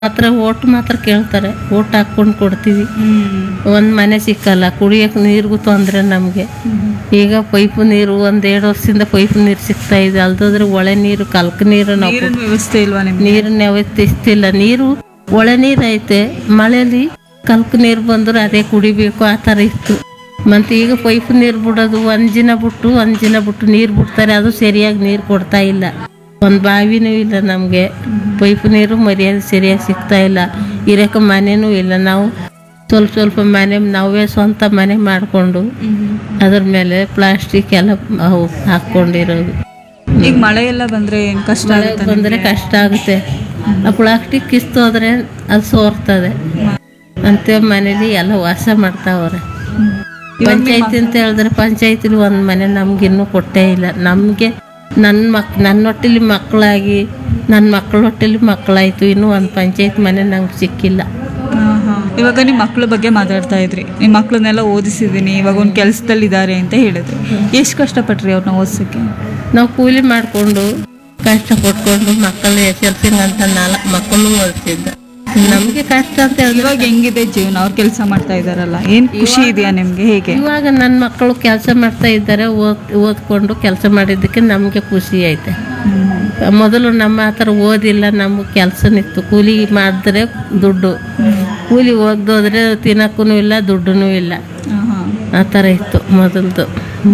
ಮಾತ್ರ ಓಟ್ ಮಾತ್ರ ಕೇಳ್ತಾರೆ ಓಟ್ ಹಾಕ್ಕೊಂಡು ಕೊಡ್ತೀವಿ ಒಂದು ಮನೆ ಸಿಕ್ಕಲ್ಲ ಕುಡಿಯೋಕೆ ನೀರಿಗೂ ತೊಂದರೆ ನಮಗೆ ಈಗ ಪೈಪು ನೀರು ಒಂದು ಎರಡು ವರ್ಷದಿಂದ ಪೈಪು ನೀರು ಸಿಗ್ತಾ ಇದೆ ಅಲ್ದೋದ್ರೆ ಒಳೆ ನೀರು ಕಲ್ಕ ನೀರು ನಾವು ನೀರಿನ ವ್ಯವಸ್ಥೆ ಇಲ್ವಾ ನಿಮ್ಗೆ ನೀರನ್ನ ವ್ಯತ್ಯಿಸ್ತಿಲ್ಲ ನೀರು ಒಳೆ ನೀರು ಐತೆ ಮಳೆಯಲ್ಲಿ ಕಲ್ಕ ನೀರು ಬಂದ್ರೆ ಅದೇ ಕುಡಿಬೇಕು ಆ ಥರ ಇತ್ತು ಮತ್ತು ಈಗ ಪೈಪ್ ನೀರು ಬಿಡೋದು ಒಂದಿನ ಬಿಟ್ಟು ಒಂದಿನ ಬಿಟ್ಟು ನೀರು ಬಿಡ್ತಾರೆ ಅದು ಸರಿಯಾಗಿ ನೀರು ಕೊಡ್ತಾ ಇಲ್ಲ ಒಂದು ಬಾವಿನೂ ಇಲ್ಲ ನಮಗೆ ಪೈಪ್ ನೀರು ಮರ್ಯಾದೆ ಸರಿಯಾಗಿ ಸಿಗ್ತಾ ಇಲ್ಲ ಇರೋಕೆ ಮನೆನೂ ಇಲ್ಲ ನಾವು ಸ್ವಲ್ಪ ಸ್ವಲ್ಪ ಮನೆ ನಾವೇ ಸ್ವಂತ ಮನೆ ಮಾಡಿಕೊಂಡು ಅದ್ರ ಮೇಲೆ ಪ್ಲಾಸ್ಟಿಕ್ ಎಲ್ಲ ಅವು ಹಾಕ್ಕೊಂಡಿರೋದು ಈಗ ಮಳೆ ಎಲ್ಲ ಬಂದ್ರೆ ಏನ್ ಕಷ್ಟ ಮಳೆ ಆಗುತ್ತೆ ಬಂದರೆ ಕಷ್ಟ ಆಗುತ್ತೆ ಆ ಪ್ಲಾಸ್ಟಿಕ್ ಕಿಸ್ತು ಹೋದ್ರೆ ಅದು ಸೋರ್ತದೆ ಅಂತ ಮನೇಲಿ ಎಲ್ಲ ವಾಸ ಮಾಡ್ತಾವ್ರೆ ಪಂಚಾಯತಿ ಅಂತ ಹೇಳಿದ್ರೆ ಪಂಚಾಯತಿಲಿ ಒಂದು ಮನೆ ನಮ್ಗಿನ್ನೂ ಕೊಟ್ಟೇ ಇಲ್ಲ ನಮಗೆ ನನ್ನ ಮಕ್ ನನ್ನ ಹೊಟ್ಟೆಲಿ ಮಕ್ಕಳಾಗಿ ನನ್ನ ಮಕ್ಕಳ ಹೊಟ್ಟೆಲಿ ಮಕ್ಕಳಾಯ್ತು ಇನ್ನೂ ಒಂದು ಪಂಚಾಯತ್ ಮನೆ ನಂಗೆ ಸಿಕ್ಕಿಲ್ಲ ಹಾ, ಹಾ. ಇವಾಗ ನಿಮ್ಮ ಮಕ್ಳ ಬಗ್ಗೆ ಮಾತಾಡ್ತಾ ಇದ್ರಿ ನಿಮ್ಮ ಮಕ್ಳನ್ನೆಲ್ಲ ಓದಿಸಿದೀನಿ ಇವಾಗ ಒಂದು ಕೆಲಸದಲ್ಲಿ ಇದ್ದಾರೆ ಅಂತ ಹೇಳಿದ್ರಿ ಎಷ್ಟು ಕಷ್ಟಪಟ್ರಿ ಅವ್ರನ್ನ ಓದಿಸಕ್ಕೆ ನಾವು ಕೂಲಿ ಮಾಡಿಕೊಂಡು ಕಷ್ಟ ಪಟ್ಕೊಂಡು ಮಕ್ಕಳು ಎಸ್ ಎಲ್ ಅಂತ ನಾಲ್ಕು ಮಕ್ಕಳು ಓದಿಸಿದ್ದ ನಮಗೆ ಕಷ್ಟ ಅಂತ ಹೇಳಿದ್ರೆ ಇವಾಗ ಹೆಂಗಿದೆ ಜೀವನ ಅವ್ರು ಕೆಲಸ ಮಾಡ್ತಾ ಇದಾರಲ್ಲ ಏನ್ ಖುಷಿ ಇದೆಯಾ ನಿಮ್ಗೆ ಹೇಗೆ ಇವಾಗ ನನ್ನ ಮಕ್ಕಳು ಕೆಲಸ ಮಾಡ್ತಾ ಇದ್ದಾರೆ ಓದ್ ಓದ್ಕೊಂಡು ಕೆಲಸ ಮಾಡಿದ್ದಕ್ಕೆ ನಮಗೆ ಖುಷಿ ಐತೆ ಮೊದಲು ನಮ್ಮ ಆ ಥರ ಓದಿಲ್ಲ ನಮಗೆ ಕೆಲಸ ನಿತ್ತು ಕೂಲಿ ಮಾಡಿದ್ರೆ ದುಡ್ಡು ಕೂಲಿ ಹೋಗ್ದೋದ್ರೆ ತಿನ್ನಕ್ಕೂ ಇಲ್ಲ ದುಡ್ಡು ಇಲ್ಲ ಹಾ, ಹಾ. ಆ ಥರ ಇತ್ತು ಮೊದಲ್ದು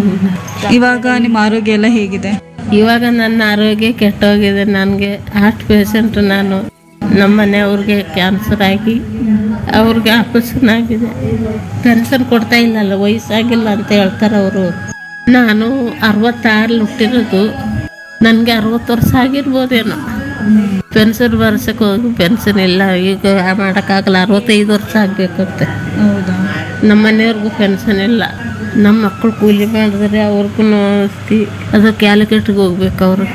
ಇವಾಗ ನಿಮ್ಮ ಆರೋಗ್ಯ ಎಲ್ಲ ಹೇಗಿದೆ ಇವಾಗ ನನ್ನ ಆರೋಗ್ಯ ಕೆಟ್ಟೋಗಿದೆ ನನಗೆ ಹಾರ್ಟ್ ಪೇಷಂಟ್ ನಾನು ನಮ್ಮ ಮನೆಯವ್ರಿಗೆ ಕ್ಯಾನ್ಸರ್ ಆಗಿ ಅವ್ರಿಗೆ ಆಪರೇಷನ್ ಆಗಿದೆ ಪೆನ್ಷನ್ ಕೊಡ್ತಾ ಇಲ್ಲಲ್ಲ ವಯಸ್ಸಾಗಿಲ್ಲ ಅಂತ ಹೇಳ್ತಾರೆ ಅವರು ನಾನು ಅರವತ್ತಾರು ಹುಟ್ಟಿರೋದು ನನಗೆ ಅರವತ್ತು ವರ್ಷ ಆಗಿರ್ಬೋದೇನೋ ಪೆನ್ಷನ್ ಬರ್ಸಕ್ಕೆ ಹೋಗಿ ಪೆನ್ಷನ್ ಇಲ್ಲ ಈಗ ಮಾಡೋಕ್ಕಾಗಲ್ಲ ಅರವತ್ತೈದು ವರ್ಷ ಆಗಬೇಕಂತೆ ಹೌದಾ ನಮ್ಮ ಮನೆಯವ್ರಿಗೂ ಪೆನ್ಷನ್ ಇಲ್ಲ ನಮ್ಮ ಮಕ್ಕಳು ಕೂಲಿ ಮಾಡಿದ್ರೆ ಅವ್ರಿಗೂ ಆಸ್ತಿ ಅದು ಕ್ಯಾಲ್ಕುಲೇಟ್ಗೆ ಹೋಗ್ಬೇಕು ಅವರು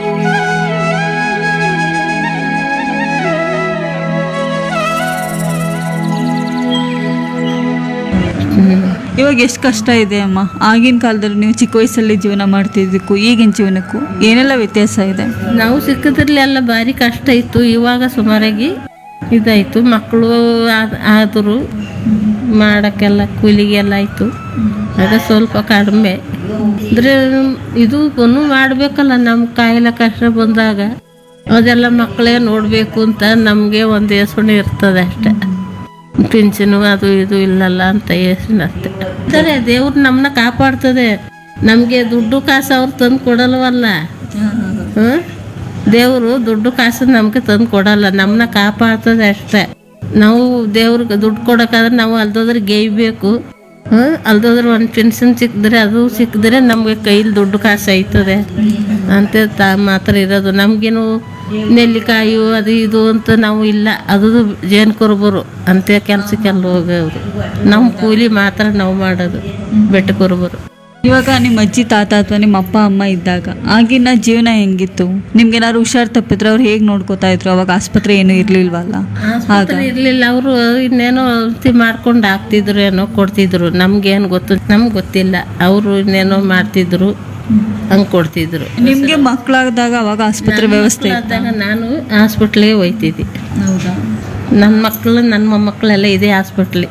ಇವಾಗ ಎಷ್ಟು ಕಷ್ಟ ಇದೆ ಅಮ್ಮ ಆಗಿನ ಕಾಲದಲ್ಲಿ ನೀವು ಚಿಕ್ಕ ವಯಸ್ಸಲ್ಲಿ ಜೀವನ ಮಾಡ್ತಿದ್ದಕ್ಕೂ ಈಗಿನ ಜೀವನಕ್ಕೂ ಏನೆಲ್ಲ ವ್ಯತ್ಯಾಸ ಇದೆ ನಾವು ಸಿಕ್ಕಿದ್ರಲ್ಲಿ ಎಲ್ಲ ಭಾರಿ ಕಷ್ಟ ಇತ್ತು ಇವಾಗ ಸುಮಾರಾಗಿ ಇದಾಯಿತು ಮಕ್ಕಳು ಆದರೂ ಮಾಡೋಕ್ಕೆಲ್ಲ ಕೂಲಿಗೆಲ್ಲ ಆಯಿತು ಆಗ ಸ್ವಲ್ಪ ಕಡಿಮೆ ಅಂದರೆ ಇದು ಒನ್ನು ಮಾಡಬೇಕಲ್ಲ ನಮ್ಮ ಕಾಯಿಲೆ ಕಷ್ಟ ಬಂದಾಗ ಅದೆಲ್ಲ ಮಕ್ಕಳೇ ನೋಡಬೇಕು ಅಂತ ನಮಗೆ ಒಂದು ಯೋಚನೆ ಇರ್ತದೆ ಅಷ್ಟೆ ಪಿಂಚನು ಅದು ಇದು ಇಲ್ಲಲ್ಲ ಅಂತ ಯೋಚನೆ ಅಷ್ಟೆ ಸರಿ ದೇವ್ರು ನಮ್ಮನ್ನ ಕಾಪಾಡ್ತದೆ ನಮಗೆ ದುಡ್ಡು ಕಾಸು ಅವ್ರು ತಂದು ಕೊಡಲ್ವಲ್ಲ ಹ್ಮ್? ದೇವರು ದುಡ್ಡು ಕಾಸು ನಮ್ಗೆ ತಂದು ಕೊಡಲ್ಲ ನಮ್ಮನ್ನ ಕಾಪಾಡ್ತದೆ ಅಷ್ಟೇ ನಾವು ದೇವ್ರಿಗೆ ದುಡ್ಡು ಕೊಡೋಕ್ಕಾದ್ರೆ ನಾವು ಅಲ್ದೋದ್ರೆ ಗೇಯ್ಬೇಕು ಹ್ಮ್ ಅಲ್ದೋದ್ರೆ ಒಂದು ಪೆನ್ಷನ್ ಸಿಕ್ಕಿದ್ರೆ ಅದು ಸಿಕ್ಕಿದ್ರೆ ನಮಗೆ ಕೈಲಿ ದುಡ್ಡು ಕಾಸು ಆಯ್ತದೆ ಅಂತ ತಾ ಮಾತ್ರ ಇರೋದು ನಮಗೇನು ನೆಲ್ಲಿಕಾಯಿ ಅದು ಇದು ಅಂತ ನಾವು ಇಲ್ಲ ಅದು ಜೇನು ಕುರುಬರು ಅಂತ ಕೆಲಸಕ್ಕೆಲ್ಲ ಹೋಗೋರು ನಮ್ಮ ಕೂಲಿ ಮಾತ್ರ ನಾವು ಮಾಡೋದು ಬೆಟ್ಟ ಕುರುಬರು ಇವಾಗ ನಿಮ್ಮ ಅಜ್ಜಿ ತಾತ ಅಥವಾ ನಿಮ್ಮ ಅಪ್ಪ ಅಮ್ಮ ಇದ್ದಾಗ ಆಗಿನ ಜೀವನ ಹೆಂಗಿತ್ತು ನಿಮ್ಗೇನಾದ್ರು ಹುಷಾರ್ ತಪ್ಪಿದ್ರೆ ಅವ್ರು ಹೇಗೆ ನೋಡ್ಕೋತಾ ಇದ್ರು ಅವಾಗ ಆಸ್ಪತ್ರೆ ಏನು ಇರ್ಲಿಲ್ವಲ್ಲ ಆಗ ಇರಲಿಲ್ಲ ಅವರು ಇನ್ನೇನೋ ಔಷಧಿ ಮಾಡ್ಕೊಂಡು ಹಾಕ್ತಿದ್ರು ಏನೋ ಕೊಡ್ತಿದ್ರು ನಮ್ಗೇನು ಗೊತ್ತು ನಮ್ಗೆ ಗೊತ್ತಿಲ್ಲ ಅವರು ಇನ್ನೇನೋ ಮಾಡ್ತಿದ್ರು ಹಂಗೆ ಕೊಡ್ತಿದ್ರು ನಿಮ್ಗೆ ಮಕ್ಕಳಾದಾಗ ಅವಾಗ ಆಸ್ಪತ್ರೆ ವ್ಯವಸ್ಥೆ ಇತ್ತು ಆದಾಗ ನಾನು ಹಾಸ್ಪಿಟ್ಲಿಗೆ ಹೋಯ್ತಿದ್ದೆ ಹೌದಾ ನನ್ನ ಮಕ್ಕಳು ನನ್ನ ಮೊಮ್ಮಕ್ಕಳೆಲ್ಲ ಇದೆ ಹಾಸ್ಪಿಟ್ಲಿ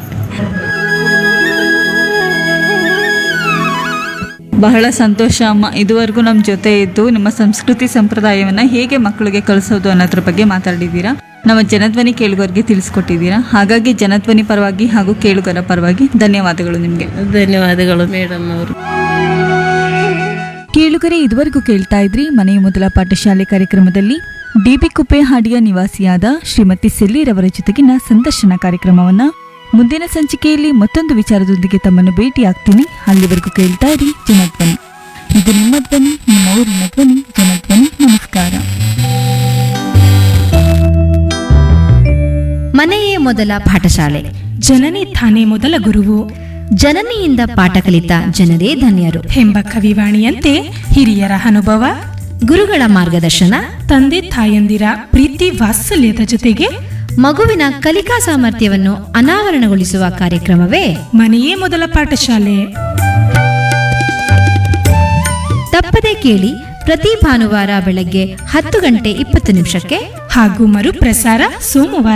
ಬಹಳ ಸಂತೋಷ ಅಮ್ಮ ಇದುವರೆಗೂ ನಮ್ಮ ಜೊತೆ ಇದ್ದು ನಿಮ್ಮ ಸಂಸ್ಕೃತಿ ಸಂಪ್ರದಾಯವನ್ನ ಹೇಗೆ ಮಕ್ಕಳಿಗೆ ಕಲಿಸೋದು ಅನ್ನೋದ್ರ ಬಗ್ಗೆ ಮಾತಾಡಿದ್ದೀರಾ ನಮ್ಮ ಜನಧ್ವನಿ ಕೇಳುಗರಿಗೆ ತಿಳಿಸ್ಕೊಟ್ಟಿದ್ದೀರಾ ಹಾಗಾಗಿ ಜನಧ್ವನಿ ಪರವಾಗಿ ಹಾಗೂ ಕೇಳುಗರ ಪರವಾಗಿ ಧನ್ಯವಾದಗಳು ನಿಮಗೆ ಧನ್ಯವಾದಗಳು ಮೇಡಮ್ ಅವರು ಕೇಳುಗರೆ ಇದುವರೆಗೂ ಕೇಳ್ತಾ ಇದ್ರಿ ಮನೆಯ ಮೊದಲ ಪಾಠಶಾಲೆ ಕಾರ್ಯಕ್ರಮದಲ್ಲಿ ಡಿಬಿ ಕುಪ್ಪೆ ಹಾಡಿಯ ನಿವಾಸಿಯಾದ ಶ್ರೀಮತಿ ಸೆಲ್ಲಿರವರ ಜೊತೆಗಿನ ಸಂದರ್ಶನ ಕಾರ್ಯಕ್ರಮವನ್ನ ಮುಂದಿನ ಸಂಚಿಕೆಯಲ್ಲಿ ಮತ್ತೊಂದು ವಿಚಾರದೊಂದಿಗೆ ತಮ್ಮನ್ನು ಭೇಟಿಯಾಗ್ತೀನಿ ಅಲ್ಲಿವರೆಗೂ ಕೇಳ್ತಾ ಇರಿ ಜನಧ್ವನಿ ಇದು ನಿಮ್ಮ ಧ್ವನಿ ನಿಮ್ಮ ಊರಿನ ಧ್ವನಿ ಜನಧ್ವನಿ ನಮಸ್ಕಾರ ಮನೆಯೇ ಮೊದಲ ಪಾಠಶಾಲೆ ಜನನಿ ತಾನೇ ಮೊದಲ ಗುರುವು ಜನನಿಯಿಂದ ಪಾಠ ಕಲಿತ ಜನರೇ ಧನ್ಯರು ಎಂಬ ಕವಿವಾಣಿಯಂತೆ ಹಿರಿಯರ ಅನುಭವ ಗುರುಗಳ ಮಾರ್ಗದರ್ಶನ ತಂದೆ ತಾಯಂದಿರ ಪ್ರೀತಿ ವಾತ್ಸಲ್ಯದ ಜೊತೆಗೆ ಮಗುವಿನ ಕಲಿಕಾ ಸಾಮರ್ಥ್ಯವನ್ನು ಅನಾವರಣಗೊಳಿಸುವ ಕಾರ್ಯಕ್ರಮವೇ ಮನೆಯೇ ಮೊದಲ ಪಾಠಶಾಲೆ ತಪ್ಪದೆ ಕೇಳಿ ಪ್ರತಿ ಭಾನುವಾರ ಬೆಳಗ್ಗೆ ಹತ್ತು ಗಂಟೆ ಇಪ್ಪತ್ತು ನಿಮಿಷಕ್ಕೆ ಹಾಗೂ ಮರುಪ್ರಸಾರ ಸೋಮವಾರ